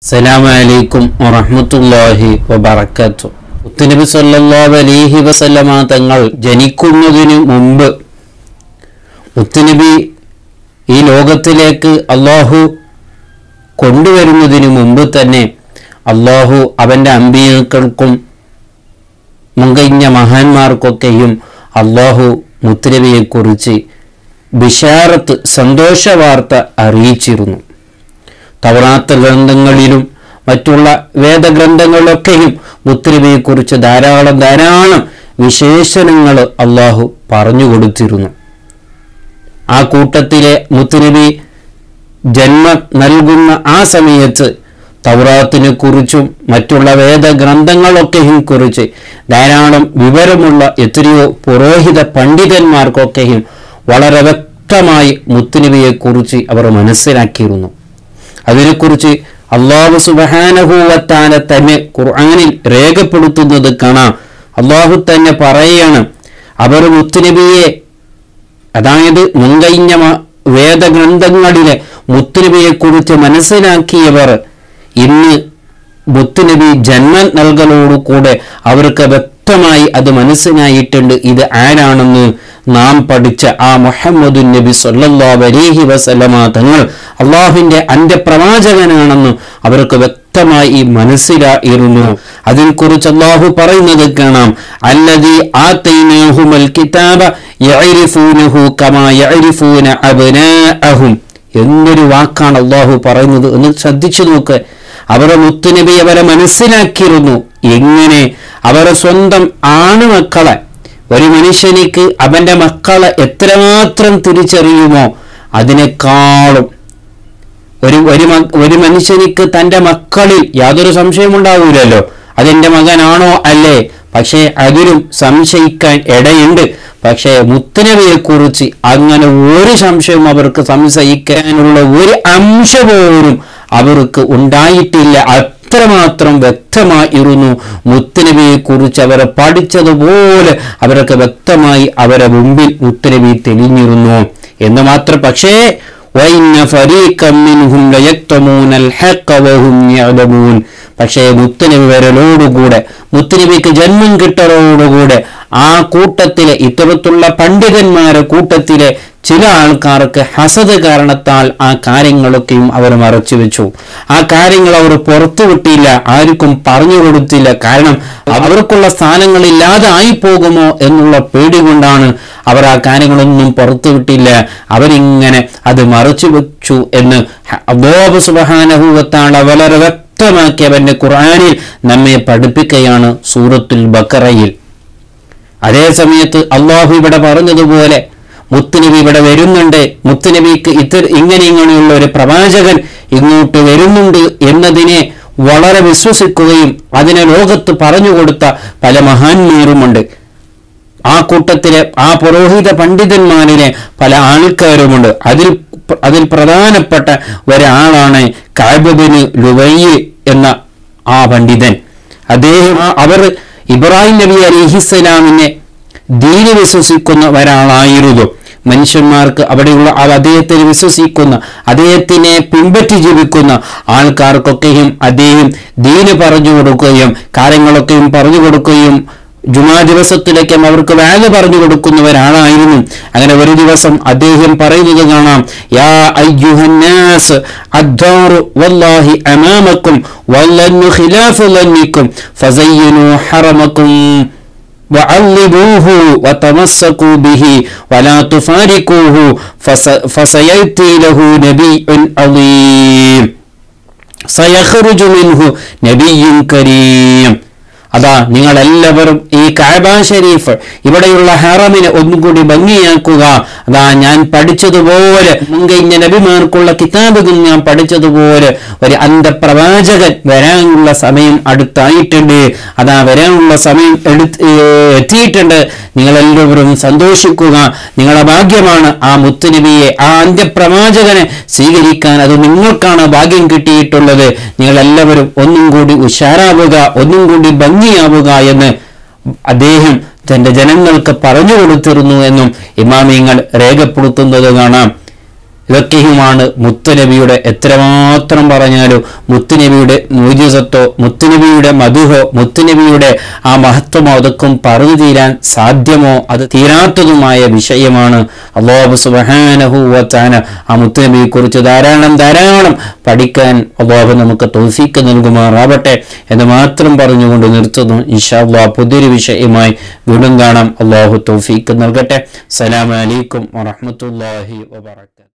അസ്സലാമു അലൈക്കും വറഹ്മത്തുള്ളാഹി വബറകാത്തു മുത്തുനബി സല്ലല്ലാഹു അലൈഹി വസല്ലമ തങ്ങൾ ജനിക്കുന്നതിന് മുമ്പ് മുത്തുനബി ഈ ലോകത്തിലേക്ക് അള്ളാഹു കൊണ്ടുവരുന്നതിന് മുമ്പ് തന്നെ അള്ളാഹു അവൻ്റെ അമ്പിയാക്കൾക്കും മുൻകഴിഞ്ഞ മഹാന്മാർക്കൊക്കെയും അള്ളാഹു മുത്തുനബിയെക്കുറിച്ച് ബിഷാറത്ത് സന്തോഷവാർത്ത അറിയിച്ചിരുന്നു തവറാത്ത ഗ്രന്ഥങ്ങളിലും മറ്റുള്ള വേദഗ്രന്ഥങ്ങളിലൊക്കെയും മുത്തുനബിയെക്കുറിച്ച് ധാരാളം ധാരാളം വിശേഷണങ്ങൾ അള്ളാഹു പറഞ്ഞു കൊടുത്തിരുന്നു ആ കൂട്ടത്തിലെ മുത്തുനബി ജന്മം നൽകുന്ന ആ സമയത്ത് തൗറാത്തിനെ കുറിച്ചും മറ്റുള്ള വേദഗ്രന്ഥങ്ങളൊക്കെയും കുറിച്ച് ധാരാളം വിവരമുള്ള എത്രയോ പുരോഹിത പണ്ഡിതന്മാർക്കൊക്കെയും വളരെ വ്യക്തമായി മുത്തുനബിയെക്കുറിച്ച് അവർ മനസ്സിലാക്കിയിരുന്നു അതിനെക്കുറിച്ച് അള്ളാഹു സുബഹാനഹൂവത്താല തന്നെ ഖുർആനിൽ രേഖപ്പെടുത്തുന്നത് കാണാം അള്ളാഹു തന്നെ പറയാണ് അവർ മുത്തുനബിയെ അതായത് മുൻകഴിഞ്ഞ മ- വേദഗ്രന്ഥങ്ങളിലെ മുത്തുനബിയെക്കുറിച്ച് മനസ്സിലാക്കിയവർ ഇന്ന് മുത്തുനബി ജന്മം നൽകലോടുകൂടെ അവർക്ക് വ്യക്തമായി അത് മനസ്സിലായിട്ടുണ്ട് ഇത് ആരാണെന്ന് നാം പഠിച്ച ആ മുഹമ്മദ് നബി സല്ലല്ലാഹു അലൈഹി വസല്ലമ തങ്ങൾ അള്ളാഹുവിന്റെ അന്ത്യപ്രവാചകനാണെന്ന് അവർക്ക് വ്യക്തമായി മനസ്സിലായിരുന്നു അതിനെക്കുറിച്ച് അള്ളാഹു പറയുന്നത് കാണാം അല്ലദീ ആതൈനാഹുമൽ കിതാബ യഅരിഫൂനഹു കമാ യഅരിഫൂന അബ്നാഅഹും എന്നൊരു വാക്കാണ് അള്ളാഹു പറയുന്നത് എന്ന് ശ്രദ്ധിച്ചു നോക്ക് അവരെ മുത്തുനബി അവരെ മനസ്സിലാക്കിയിരുന്നു എങ്ങനെ അവരെ സ്വന്തം ആണുമക്കളെ ഒരു മനുഷ്യനിക്ക് അവന്റെ മക്കളെ എത്രമാത്രം തിരിച്ചറിയുമോ അതിനേക്കാളും ഒരു ഒരു മ- ഒരു മനുഷ്യനിക്ക് തന്റെ മക്കളിൽ യാതൊരു സംശയമുണ്ടാവൂലല്ലോ അതെന്റെ മകനാണോ അല്ലേ പക്ഷേ അതിലും സംശയിക്കാൻ ഇടയുണ്ട് പക്ഷേ മുത്തനബിയെ കുറിച്ച് അങ്ങനെ ഒരു സംശയവും അവർക്ക് സംശയിക്കാനുള്ള ഒരു അംശ പോലും അവർക്ക് ഉണ്ടായിട്ടില്ല അത്രമാത്രം വ്യക്തമായിരുന്നു മുത്തനബിയെ കുറിച്ച് അവരെ പഠിച്ചതുപോലെ അവരൊക്കെ വ്യക്തമായി അവരെ മുമ്പിൽ മുത്തനബി തെളിഞ്ഞിരുന്നു എന്ന് മാത്രം പക്ഷേ وَإِنَّ فَرِيقًا مِّنْهُمْ لَيَكْتُمُونَ الْحَقَّ وَهُمْ يَعْلَمُونَ പക്ഷേ മുത്തനബി വരലോടുകൂടെ മുത്തനബിക്ക് ജന്മം കിട്ടലോടുകൂടെ ആ കൂട്ടത്തിലെ ഇത്തരത്തിലുള്ള പണ്ഡിതന്മാരെ കൂട്ടത്തിലെ ചില ആൾക്കാർക്ക് ഹസത് കാരണത്താൽ ആ കാര്യങ്ങളൊക്കെയും അവർ മറച്ചു വെച്ചു ആ കാര്യങ്ങൾ അവർ പുറത്തു വിട്ടില്ല ആർക്കും പറഞ്ഞു കൊടുത്തില്ല കാരണം അവർക്കുള്ള സ്ഥാനങ്ങളില്ലാതെ ആയി പോകുമോ എന്നുള്ള പേടി കൊണ്ടാണ് അവർ ആ കാര്യങ്ങളൊന്നും പുറത്തു വിട്ടില്ല അവരിങ്ങനെ അത് മറച്ചു വെച്ചു എന്ന് അബോബ സുബഹാനഹൂവത്താണ് വളരെ വ്യക്തമാക്കി അവന്റെ ഖുർആനിൽ നമ്മെ പഠിപ്പിക്കുകയാണ് സൂറത്തുൽ ബക്കറയിൽ അതേ സമയത്ത് അള്ളാഹു ഇവിടെ പറഞ്ഞതുപോലെ മുത്തുനബി ഇവിടെ വരുന്നുണ്ട് മുത്തുനബിക്ക് ഇത്തര ഇങ്ങനെ ഇങ്ങനെയുള്ള ഒരു പ്രവാചകൻ ഇങ്ങോട്ട് വരുന്നുണ്ട് എന്നതിനെ വളരെ വിശ്വസിക്കുകയും അതിനെ ലോകത്ത് പറഞ്ഞു കൊടുത്ത പല മഹാന്മാരുമുണ്ട് ആ കൂട്ടത്തിലെ ആ പുരോഹിത പണ്ഡിതന്മാരിലെ പല ആൾക്കാരുമുണ്ട് അതിൽ അതിൽ പ്രധാനപ്പെട്ട ഒരാളാണ് കാബിന് ലുവയ്യ് എന്ന ആ പണ്ഡിതൻ അദ്ദേഹം ആ- അവർ ഇബ്രാഹിം നബി അലിഹിസ്സലാമിനെ ദീന് വിശ്വസിക്കുന്ന ഒരാളായിരുന്നു മനുഷ്യന്മാർക്ക് അവിടെയുള്ള ആ അദ്ദേഹത്തെ വിശ്വസിക്കുന്ന അദ്ദേഹത്തിനെ പിൻപറ്റി ജീവിക്കുന്ന ആൾക്കാർക്കൊക്കെയും അദ്ദേഹം ദീന് പറഞ്ഞു കൊടുക്കുകയും കാര്യങ്ങളൊക്കെയും പറഞ്ഞു കൊടുക്കുകയും ജുമാ ദിവസത്തിലേക്കും അവർക്ക് വാല് പറഞ്ഞു കൊടുക്കുന്നവരാണായിരുന്നു അങ്ങനെ ഒരു ദിവസം അദ്ദേഹം പറയുന്നത് കാണാം യാ അയ്യുഹന്നാസ് അദ്ദാറു വല്ലാഹി അമാമക്കും വല്ലന്നു ഖിലാഫു ലന്നിക്കും ഫസയ്യിനു ഹറമക്കും وعلموه وتمسكوا به ولا تفارقوه فس- فسيأتي له نبي عظيم سيخرج منه نبي كريم അതാ നിങ്ങൾ എല്ലാവരും ഈ കാബ ഷരീഫ് ഇവിടെയുള്ള ഹറമിനെ ഒന്നും കൂടി ഭംഗിയാക്കുക അതാ ഞാൻ പഠിച്ചതുപോലെ മുൻകഴിഞ്ഞ നബിമാർക്കുള്ള കിതാബുകൾ ഞാൻ പഠിച്ചതുപോലെ ഒരു അന്ധപ്രവാചകൻ വരാനുള്ള സമയം അടുത്തായിട്ടുണ്ട് അതാ വരാനുള്ള സമയം എടുത്ത് ഏർ എത്തിയിട്ടുണ്ട് നിങ്ങളെല്ലാവരും സന്തോഷിക്കുക നിങ്ങളുടെ ഭാഗ്യമാണ് ആ മുത്തുനബിയെ ആ അന്ത്യപ്രവാചകനെ സ്വീകരിക്കാൻ അത് നിങ്ങൾക്കാണ് ഭാഗ്യം കിട്ടിയിട്ടുള്ളത് നിങ്ങളെല്ലാവരും ഒന്നും കൂടി ഉഷാറാവുക ഒന്നും കൂടി ഭംഗിയാവുക എന്ന് അദ്ദേഹം തന്റെ ജനങ്ങൾക്ക് പറഞ്ഞു കൊടുത്തിരുന്നു എന്നും ഇമാമിയങ്ങൾ രേഖപ്പെടുത്തുന്നത് കാണാം ഇതൊക്കെയുമാണ് മുത്തുനബിയുടെ എത്രമാത്രം പറഞ്ഞാലും മുത്തുനബിയുടെ മൂല്യസത്തോ മുത്തുനബിയുടെ മധുഹോ മുത്തുനബിയുടെ ആ മഹത്വമോ അതൊക്കും പറഞ്ഞു തീരാൻ സാധ്യമോ അത് തീരാത്തതുമായ വിഷയമാണ് അള്ളാഹു സുബഹാനഹുവത്താന ആ മുത്തുനബിയെ കുറിച്ച് ധാരാളം ധാരാളം പഠിക്കാൻ അള്ളാഹു നമുക്ക് തോഫീക്ക് നൽകുമാറാവട്ടെ എന്ന് മാത്രം പറഞ്ഞുകൊണ്ട് നിർത്തുന്നു ഇൻഷാ അള്ളാഹ് പുതിയൊരു വിഷയമായി വീണ്ടും കാണാം അള്ളാഹു തോഫീക്ക് നൽകട്ടെ സലാം അലൈക്കും വറഹമത്തല്ലാഹി വബർക്കാത്തു